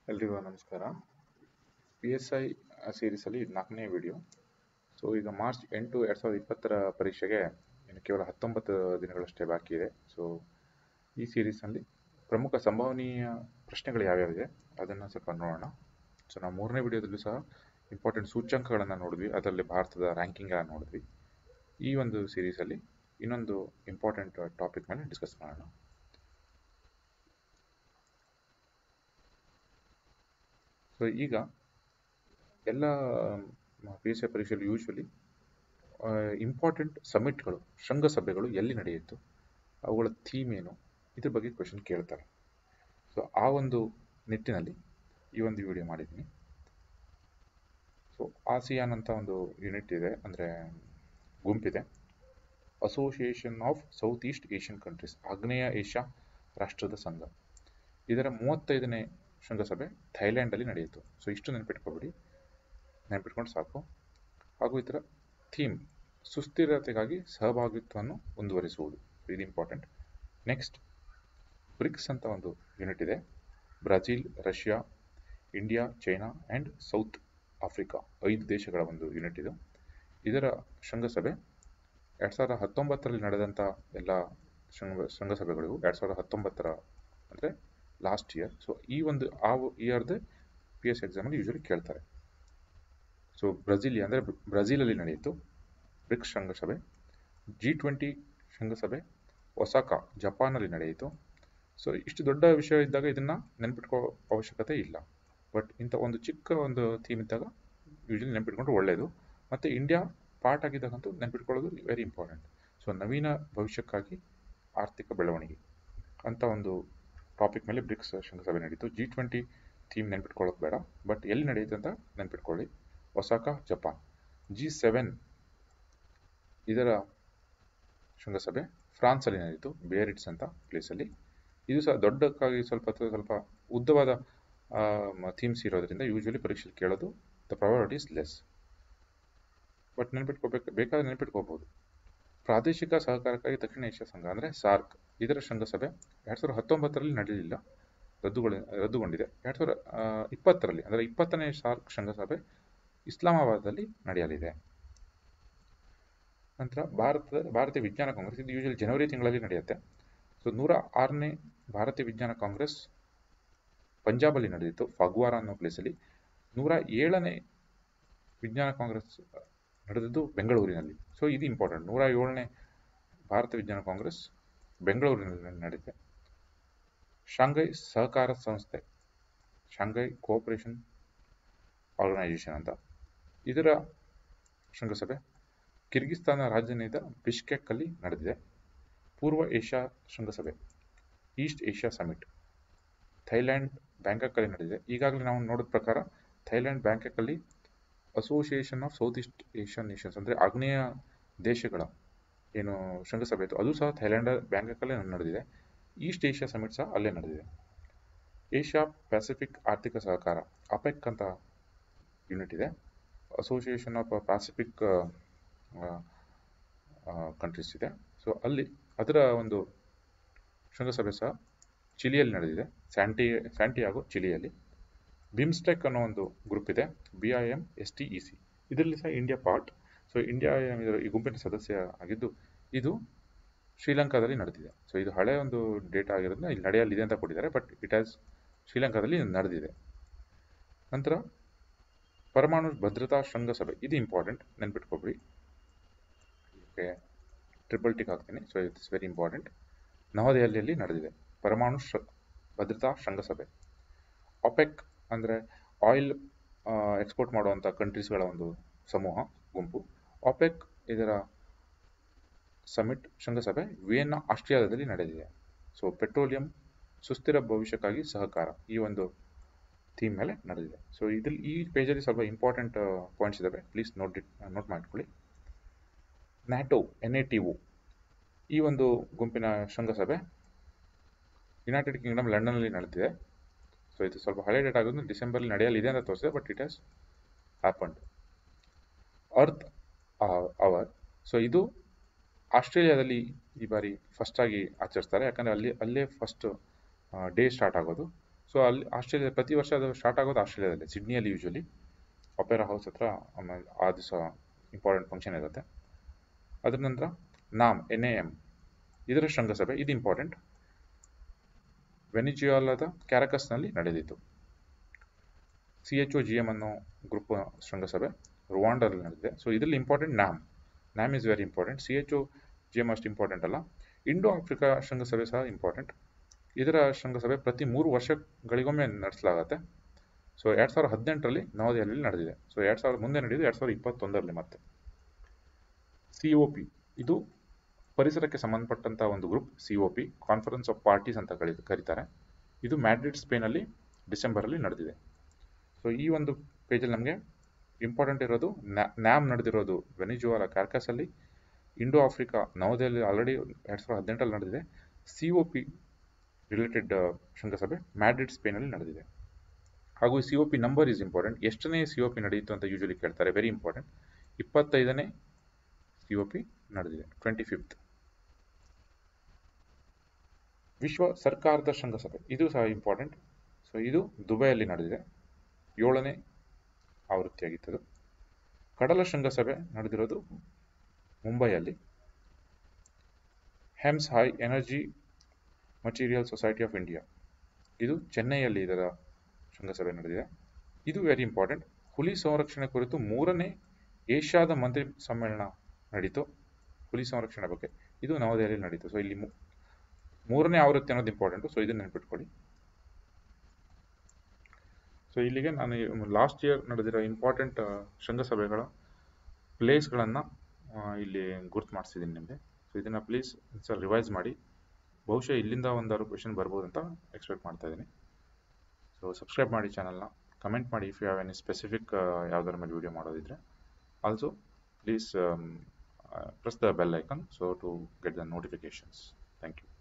ಎಲ್ರಿಗೂ ನಮಸ್ಕಾರ P S I ಸೀರೀಸಲ್ಲಿ ಇದು ನಾಲ್ಕನೇ ವಿಡಿಯೋ ಸೊ ಈಗ ಮಾರ್ಚ್ ಎಂಟು ಎರಡು ಸಾವಿರದ ಇಪ್ಪತ್ತರ ಪರೀಕ್ಷೆಗೆ ಇನ್ನು ಕೇವಲ ಹತ್ತೊಂಬತ್ತು ದಿನಗಳಷ್ಟೇ ಬಾಕಿ ಇದೆ ಸೊ ಈ ಸೀರೀಸ್ನಲ್ಲಿ ಪ್ರಮುಖ ಸಂಭವನೀಯ ಪ್ರಶ್ನೆಗಳು ಯಾವ್ಯಾವಿದೆ ಅದನ್ನು ಸ್ವಲ್ಪ ನೋಡೋಣ ಸೊ ನಾವು ಮೂರನೇ ವಿಡಿಯೋದಲ್ಲೂ ಸಹ ಇಂಪಾರ್ಟೆಂಟ್ ಸೂಚ್ಯಂಕಗಳನ್ನು ನೋಡಿದ್ವಿ ಅದರಲ್ಲಿ ಭಾರತದ ರ್ಯಾಂಕಿಂಗ್ ನೋಡಿದ್ವಿ ಈ ಒಂದು ಸೀರೀಸಲ್ಲಿ ಇನ್ನೊಂದು ಇಂಪಾರ್ಟೆಂಟ್ ಟಾಪಿಕ್ ಮೇಲೆ ಡಿಸ್ಕಸ್ ಮಾಡೋಣ ಸೊ ಈಗ ಎಲ್ಲ ಪಿ ಎಸ್ ಐ ಪರೀಕ್ಷೆಯಲ್ಲಿ ಯೂಶ್ವಲಿ ಇಂಪಾರ್ಟೆಂಟ್ ಸಮಿಟ್ಗಳು ಶೃಂಗಸಭೆಗಳು ಎಲ್ಲಿ ನಡೆಯಿತು ಅವುಗಳ ಥೀಮ್ ಏನು ಇದ್ರ ಬಗ್ಗೆ ಕ್ವೆಶನ್ ಕೇಳ್ತಾರೆ ಸೊ ಆ ಒಂದು ನಿಟ್ಟಿನಲ್ಲಿ ಈ ಒಂದು ವಿಡಿಯೋ ಮಾಡಿದ್ದೀನಿ ಸೊ ಆಸಿಯಾನ್ ಅಂತ ಒಂದು ಯೂನಿಟ್ ಇದೆ ಅಂದರೆ ಗುಂಪಿದೆ association of south east Asian countries ಆಗ್ನೇಯ ಏಷ್ಯಾ ರಾಷ್ಟ್ರದ ಸಂಘ ಇದರ ಮೂವತ್ತೈದನೇ ಶೃಂಗಸಭೆ ಥೈಲ್ಯಾಂಡಲ್ಲಿ ನಡೆಯಿತು ಸೊ ಇಷ್ಟು ನೆನಪಿಟ್ಕೊಬಿಡಿ ನೆನಪಿಟ್ಕೊಂಡು ಸಾಕು ಹಾಗೂ ಇದರ ಥೀಮ್ ಸುಸ್ಥಿರತೆಗಾಗಿ ಸಹಭಾಗಿತ್ವವನ್ನು ಮುಂದುವರಿಸುವುದು ಇದು ಇಂಪಾರ್ಟೆಂಟ್ ನೆಕ್ಸ್ಟ್ ಬ್ರಿಕ್ಸ್ ಅಂತ ಒಂದು ಯೂನಿಟ್ ಇದೆ Brazil Russia India China and south Africa ಐದು ದೇಶಗಳ ಒಂದು ಯೂನಿಟ್ ಇದು ಇದರ ಶೃಂಗಸಭೆ ಎರಡು ಸಾವಿರದ ಹತ್ತೊಂಬತ್ತರಲ್ಲಿ ನಡೆದಂಥ ಎಲ್ಲ ಶೃಂಗ ಶೃಂಗಸಭೆಗಳಿಗೂ ಎರಡು ಸಾವಿರದ ಹತ್ತೊಂಬತ್ತರ ಅಂದರೆ ಲಾಸ್ಟ್ ಇಯರ್ ಸೊ ಈ ಒಂದು ಆ ಇಯರ್ದು ಪಿ ಎಸ್ ಎಕ್ಸಾಮಲ್ಲಿ ಯೂಶಲಿ ಕೇಳ್ತಾರೆ ಸೊ ಬ್ರೆಜಿಲಿ ಅಂದರೆ ಬ್ರೆಜಿಲಲ್ಲಿ ನಡೆಯಿತು ಬ್ರಿಕ್ಸ್ ಶೃಂಗಸಭೆ ಜಿ ಟ್ವೆಂಟಿ ಶೃಂಗಸಭೆ ಒಸಾಕಾ ಜಪಾನಲ್ಲಿ ನಡೆಯಿತು ಸೊ ಇಷ್ಟು ದೊಡ್ಡ ವಿಷಯ ಇದ್ದಾಗ ಇದನ್ನು ನೆನ್ಪಿಟ್ಕೋ ಅವಶ್ಯಕತೆ ಇಲ್ಲ ಬಟ್ ಇಂಥ ಒಂದು ಚಿಕ್ಕ ಒಂದು ಥೀಮ್ ಇದ್ದಾಗ ಯೂಶಲಿ ನೆನ್ಪಿಟ್ಕೊಂಡ್ರೆ ಒಳ್ಳೆಯದು ಮತ್ತು ಇಂಡಿಯಾ ಪಾರ್ಟ್ ಆಗಿದ್ದಾಗಂತೂ ನೆನ್ಪಿಟ್ಕೊಳ್ಳೋದು ವೆರಿ ಇಂಪಾರ್ಟೆಂಟ್ ಸೊ ನವೀನ ಭವಿಷ್ಯಕ್ಕಾಗಿ ಆರ್ಥಿಕ ಬೆಳವಣಿಗೆ ಅಂತ ಒಂದು ಟಾಪಿಕ್ ಮೇಲೆ ಬ್ರಿಕ್ಸ್ ಶೃಂಗಸಭೆ ನಡೀತು ಜಿ ಟ್ವೆಂಟಿ ಥೀಮ್ ನೆನ್ಪಿಟ್ಕೊಳ್ಳೋದು ಬೇಡ ಬಟ್ ಎಲ್ಲಿ ನಡೆಯುತ್ತೆ ಅಂತ ನೆನ್ಪಿಟ್ಕೊಳ್ಳಿ ಒಸಾಕಾ ಜಪಾನ್ ಜಿ ಸೆವೆನ್ ಇದರ ಶೃಂಗಸಭೆ ಫ್ರಾನ್ಸಲ್ಲಿ ನಡೆಯಿತು ಬೇರಿಟ್ಸ್ ಅಂತ ಪ್ಲೇಸಲ್ಲಿ ಇದು ಸಹ ದೊಡ್ಡಕ್ಕಾಗಿ ಸ್ವಲ್ಪ ಸ್ವಲ್ಪ ಉದ್ದವಾದ ಥೀಮ್ಸ್ ಇರೋದ್ರಿಂದ ಯೂಶ್ವಲಿ ಪರೀಕ್ಷೆಯಲ್ಲಿ ಕೇಳೋದು the probability is less but ನೆನ್ಪಿಟ್ಕೋಬೇಕು ಬೇಕಾದ್ರೆ ನೆನ್ಪಿಟ್ಕೋಬಹುದು ಪ್ರಾದೇಶಿಕ ಸಹಕಾರಕ್ಕಾಗಿ ದಕ್ಷಿಣ ಏಷ್ಯಾ ಸಂಘ ಅಂದರೆ ಸಾರ್ಕ್ ಇದರ ಶೃಂಗಸಭೆ ಎರಡು ಸಾವಿರದ ಹತ್ತೊಂಬತ್ತರಲ್ಲಿ ನಡೆಯಲಿಲ್ಲ ರದ್ದುಗೊಳಿ ರದ್ದುಗೊಂಡಿದೆ ಎರಡು ಸಾವಿರದ ಇಪ್ಪತ್ತರಲ್ಲಿ ಅಂದರೆ ಇಪ್ಪತ್ತನೇ ಸಾರ್ಕ್ ಶೃಂಗಸಭೆ ಇಸ್ಲಾಮಾಬಾದಲ್ಲಿ ನಡೆಯಲಿದೆ ನಂತರ ಭಾರತದ ಭಾರತೀಯ ವಿಜ್ಞಾನ ಕಾಂಗ್ರೆಸ್ ಇದು ಯೂಶಲಿ ಜನವರಿ ತಿಂಗಳಲ್ಲಿ ನಡೆಯುತ್ತೆ ಸೊ ನೂರ ಆರನೇ ಭಾರತೀಯ ವಿಜ್ಞಾನ ಕಾಂಗ್ರೆಸ್ ಪಂಜಾಬಲ್ಲಿ ನಡೆದಿತ್ತು ಫಗ್ವಾರ ಅನ್ನೋ ಪ್ಲೇಸಲ್ಲಿ ನೂರ ಏಳನೇ ವಿಜ್ಞಾನ ಕಾಂಗ್ರೆಸ್ ನಡೆದದ್ದು ಬೆಂಗಳೂರಿನಲ್ಲಿ ಸೊ ಇದು ಇಂಪಾರ್ಟೆಂಟ್ ನೂರ ಏಳನೇ ಭಾರತ ವಿಜ್ಞಾನ ಕಾಂಗ್ರೆಸ್ ಬೆಂಗಳೂರಿನಲ್ಲಿ ನಡೆದಿದೆ ಶಾಂಘೈ ಸಹಕಾರ ಸಂಸ್ಥೆ ಶಾಂಘೈ ಕೋಆಪರೇಷನ್ ಆರ್ಗನೈಸೇಷನ್ ಅಂತ ಇದರ ಶೃಂಗಸಭೆ ಕಿರ್ಗಿಸ್ತಾನ ರಾಜಧಾನಿಯಾದ ಬಿಷ್ಕೆಕ್ಕಲ್ಲಿ ನಡೆದಿದೆ ಪೂರ್ವ ಏಷ್ಯಾ ಶೃಂಗಸಭೆ ಈಸ್ಟ್ ಏಷ್ಯಾ ಸಮಿಟ್ ಥೈಲ್ಯಾಂಡ್ ಬ್ಯಾಂಕಾಕಲ್ಲಿ ನಡೆದಿದೆ ಈಗಾಗಲೇ ನಾವು ನೋಡಿದ ಪ್ರಕಾರ ಥೈಲ್ಯಾಂಡ್ ಬ್ಯಾಂಕಾಕಲ್ಲಿ association of south east Asian nations ಅಂದರೆ ಆಗ್ನೇಯ ದೇಶಗಳ ಏನು ಶೃಂಗಸಭೆ ಇತ್ತು ಅದು ಸಹ ಥೈಲ್ಯಾಂಡ್ ಬ್ಯಾಂಕಾಕಲ್ಲೇ ನಡೆದಿದೆ ಈಸ್ಟ್ ಏಷ್ಯಾ ಸಮಿಟ್ ಸಹ ಅಲ್ಲೇ ನಡೆದಿದೆ ಏಷ್ಯಾ ಪ್ಯಾಸಿಫಿಕ್ ಆರ್ಥಿಕ ಸಹಕಾರ ಅಪೆಕ್ ಅಂತ ಯೂನಿಟ್ ಇದೆ ಅಸೋಸಿಯೇಷನ್ ಆಫ್ ಪ್ಯಾಸಿಫಿಕ್ ಕಂಟ್ರೀಸ್ ಇದೆ ಸೊ ಅಲ್ಲಿ ಅದರ ಒಂದು ಶೃಂಗಸಭೆ ಸಹ ಚಿಲಿಯಲ್ಲಿ ನಡೆದಿದೆ ಸ್ಯಾಂಟಿ ಸ್ಯಾಂಟಿಯಾಗೋ ಚಿಲಿಯಲ್ಲಿ ಬಿಮ್ಸ್ಟೆಕ್ ಅನ್ನೋ ಒಂದು ಗ್ರೂಪ್ ಇದೆ B I M S T E C ಇದರಲ್ಲಿ ಸಹ ಇಂಡಿಯಾ ಪಾರ್ಟ್ ಸೊ ಇಂಡಿಯಾ ಈ ಗುಂಪಿನ ಸದಸ್ಯ ಆಗಿದ್ದು ಇದು ಶ್ರೀಲಂಕಾದಲ್ಲಿ ನಡೆದಿದೆ ಸೊ ಇದು ಹಳೆಯ ಒಂದು ಡೇಟಾ ಆಗಿರೋದ್ರಿಂದ ಇಲ್ಲಿ ನಡೆಯಲಿದೆ ಅಂತ ಕೊಟ್ಟಿದ್ದಾರೆ ಬಟ್ ಇಟ್ ಹ್ಯಾಸ್ ಶ್ರೀಲಂಕಾದಲ್ಲಿ ನಡೆದಿದೆ ನಂತರ ಪರಮಾಣು ಭದ್ರತಾ ಶೃಂಗಸಭೆ ಇದು ಇಂಪಾರ್ಟೆಂಟ್ ನೆನ್ಪಿಟ್ಕೊಬಿಡಿ ಓಕೆ ಟ್ರಿಪಲ್ ಟಿಕ್ ಹಾಕ್ತೀನಿ ಸೊ ಇಟ್ಸ್ ವೆರಿ ಇಂಪಾರ್ಟೆಂಟ್ ನವದೆಹಲಿಯಲ್ಲಿ ನಡೆದಿದೆ ಪರಮಾಣು ಶ ಭದ್ರತಾ ಶೃಂಗಸಭೆ ಒಪೆಕ್ ಅಂದರೆ ಆಯಿಲ್ ಎಕ್ಸ್ಪೋರ್ಟ್ ಮಾಡುವಂಥ ಕಂಟ್ರೀಸ್ಗಳ ಒಂದು ಸಮೂಹ ಗುಂಪು ಒಪೆಕ್ ಇದರ ಸಮಿಟ್ ಶೃಂಗಸಭೆ ವಿಯೆನ್ನಾ ಆಸ್ಟ್ರಿಯಾದಲ್ಲಿ ನಡೆದಿದೆ ಸೊ ಪೆಟ್ರೋಲಿಯಂ ಸುಸ್ಥಿರ ಭವಿಷ್ಯಕ್ಕಾಗಿ ಸಹಕಾರ ಈ ಒಂದು ಥೀಮ್ ಮೇಲೆ ನಡೆದಿದೆ ಸೊ ಇದ್ರಲ್ಲಿ ಈ ಪೇಜಲ್ಲಿ ಸ್ವಲ್ಪ ಇಂಪಾರ್ಟೆಂಟ್ ಪಾಯಿಂಟ್ಸ್ ಇದ್ದಾವೆ ಪ್ಲೀಸ್ ನೋಟ್ ಇಟ್ ನೋಟ್ ಮಾಡ್ಕೊಳ್ಳಿ NATO N A T O ಈ ಒಂದು ಗುಂಪಿನ ಶೃಂಗಸಭೆ ಯುನೈಟೆಡ್ ಕಿಂಗ್ಡಮ್ ಲಂಡನ್ನಲ್ಲಿ ನಡೆದಿದೆ ಸೊ ಇದು ಸ್ವಲ್ಪ ಹಳೆ ಡೇಟ್ ಆಗೋದು ಡಿಸೆಂಬರ್ಲಿ ನಡೆಯಲಿದೆ ಅಂತ ತೋರಿಸಿದೆ but it has happened Earth Hour so ಇದು ಆಸ್ಟ್ರೇಲಿಯಾದಲ್ಲಿ ಈ ಬಾರಿ ಫಸ್ಟ್ ಆಗಿ ಆಚರಿಸ್ತಾರೆ ಯಾಕಂದರೆ ಅಲ್ಲಿ ಅಲ್ಲೇ ಫಸ್ಟ್ ಡೇ ಸ್ಟಾರ್ಟ್ ಆಗೋದು ಸೊ ಅಲ್ಲಿ ಆಸ್ಟ್ರೇಲಿಯಾ ಪ್ರತಿ ವರ್ಷ ಅದು ಸ್ಟಾರ್ಟ್ ಆಗೋದು ಆಸ್ಟ್ರೇಲಿಯಾದಲ್ಲಿ ಸಿಡ್ನಿಯಲ್ಲಿ ಯೂಶ್ವಲಿ ಒಪೆರಾ ಹೌಸ್ ಹತ್ರ ಆಮೇಲೆ ಆ ದಿವಸ ಇಂಪಾರ್ಟೆಂಟ್ ಫಂಕ್ಷನ್ ಇರುತ್ತೆ ಅದರ ನಂತರ ನಾಮ್ ಎನ್ ಎ ಎಮ್ ಇದರ ಶೃಂಗಸಭೆ ಇದು ಇಂಪಾರ್ಟೆಂಟ್ ವೆನಿಜುಯಾಲಾದ ಕ್ಯಾರಕಸ್ನಲ್ಲಿ ನಡೆದಿತ್ತು C H O G M ಅನ್ನೋ ಗ್ರೂಪ್ ಶೃಂಗಸಭೆ ರುವಾಂಡಲ್ಲಿ ನಡೆದಿದೆ ಸೊ ಇದರಲ್ಲಿ important NAM NAM is very important C H O G M ಅಷ್ಟು ಇಂಪಾರ್ಟೆಂಟ್ ಅಲ್ಲ ಇಂಡೋ ಆಫ್ರಿಕಾ ಶೃಂಗಸಭೆ ಸಹ ಇಂಪಾರ್ಟೆಂಟ್ ಇದರ ಶೃಂಗಸಭೆ ಪ್ರತಿ ಮೂರು ವರ್ಷಗಳಿಗೊಮ್ಮೆ ನಡೆಸಲಾಗುತ್ತೆ ಸೊ ಎರಡು ಸಾವಿರದ ಹದಿನೆಂಟರಲ್ಲಿ ನವದೆಹಲಿಯಲ್ಲಿ ನಡೆದಿದೆ ಸೊ ಎರಡು ಸಾವಿರದ ಮುಂದೆ ನಡೆದಿದೆ ಎರಡು ಸಾವಿರದ ಇಪ್ಪತ್ತೊಂದರಲ್ಲಿ ಮತ್ತೆ ಸಿ ಒ ಪಿ ಇದು ಪರಿಸರಕ್ಕೆ ಸಂಬಂಧಪಟ್ಟಂಥ ಒಂದು group C O P conference of parties ಅಂತ ಕಳಿ ಕರೀತಾರೆ ಇದು ಮ್ಯಾಡ್ರಿಡ್ ಸ್ಪೇನಲ್ಲಿ ಡಿಸೆಂಬರಲ್ಲಿ ನಡೆದಿದೆ ಸೊ ಈ ಒಂದು ಪೇಜಲ್ಲಿ ನಮಗೆ ಇಂಪಾರ್ಟೆಂಟ್ ಇರೋದು ನ್ಯಾಮ್ ನಡೆದಿರೋದು ವೆನಿಜುವಾಲ ಕ್ಯಾರ್ಕಸಲ್ಲಿ ಇಂಡೋ ಆಫ್ರಿಕಾ ನವದೆಹಲಿ ಆಲ್ರೆಡಿ ಎರಡು ಸಾವಿರದ ಹದಿನೆಂಟರಲ್ಲಿ ನಡೆದಿದೆ ಸಿ ಒ ಪಿ ರಿಲೇಟೆಡ್ ಶೃಂಗಸಭೆ ಮ್ಯಾಡ್ರಿಡ್ ಸ್ಪೇನಲ್ಲಿ ನಡೆದಿದೆ ಹಾಗೂ C O P number is important ಎಷ್ಟನೇ ಸಿ ಒ ಪಿ ನಡೆಯಿತು ಅಂತ ಯೂಶಲಿ ಕೇಳ್ತಾರೆ ವೆರಿ ಇಂಪಾರ್ಟೆಂಟ್ ಇಪ್ಪತ್ತೈದನೇ ಸಿ ಒ ಪಿ ನಡೆದಿದೆ ಟ್ವೆಂಟಿ ಫಿಫ್ತ್ ವಿಶ್ವ ಸರ್ಕಾರದ ಶೃಂಗಸಭೆ ಇದು ಸಹ ಇಂಪಾರ್ಟೆಂಟ್ ಸೊ ಇದು ದುಬೈಯಲ್ಲಿ ನಡೆದಿದೆ ಏಳನೇ ಆವೃತ್ತಿಯಾಗಿತ್ತದು ಕಡಲ ಶೃಂಗಸಭೆ ನಡೆದಿರೋದು ಮುಂಬೈಯಲ್ಲಿ HEMS high energy material society of India ಇದು ಚೆನ್ನೈಯಲ್ಲಿ ಇದರ ಶೃಂಗಸಭೆ ನಡೆದಿದೆ ಇದು ವೆರಿ ಇಂಪಾರ್ಟೆಂಟ್ ಹುಲಿ ಸಂರಕ್ಷಣೆ ಕುರಿತು ಮೂರನೇ ಏಷ್ಯಾದ ಮಂತ್ರಿ ಸಮ್ಮೇಳನ ನಡೀತು ಹುಲಿ ಸಂರಕ್ಷಣೆ ಬಗ್ಗೆ ಇದು ನವದೆಹಲಿಯಲ್ಲಿ ನಡೀತು ಸೊ ಇಲ್ಲಿ ಮೂರನೇ ಆವೃತ್ತಿ ಅನ್ನೋದು ಇಂಪಾರ್ಟೆಂಟು ಸೊ ಇದನ್ನ ನೆನ್ಪಿಟ್ಕೊಳ್ಳಿ ಸೊ ಇಲ್ಲಿಗೆ ನಾನು ಲಾಸ್ಟ್ ಇಯರ್ ನಡೆದಿರೋ ಇಂಪಾರ್ಟೆಂಟ್ ಶೃಂಗಸಭೆಗಳ ಪ್ಲೇಸ್ಗಳನ್ನು ಇಲ್ಲಿ ಗುರ್ತು ಮಾಡಿಸಿದ್ದೀನಿ ನಿಮಗೆ ಸೊ ಇದನ್ನು ಪ್ಲೀಸ್ ಸರ್ ರಿವೈಸ್ ಮಾಡಿ ಬಹುಶಃ ಇಲ್ಲಿಂದ ಒಂದಾರು ಕ್ವೆಶನ್ ಬರ್ಬೋದು ಅಂತ ಎಕ್ಸ್ಪೆಕ್ಟ್ ಮಾಡ್ತಾ ಇದ್ದೀನಿ ಸೊ ಸಬ್ಸ್ಕ್ರೈಬ್ ಮಾಡಿ ಚಾನಲ್ನ ಕಮೆಂಟ್ ಮಾಡಿ if you have any specific ಯಾವ್ದಾರ ಮೇಲೆ ವೀಡಿಯೋ ಮಾಡೋದಿದ್ರೆ also please press the bell icon so to get the notifications thank you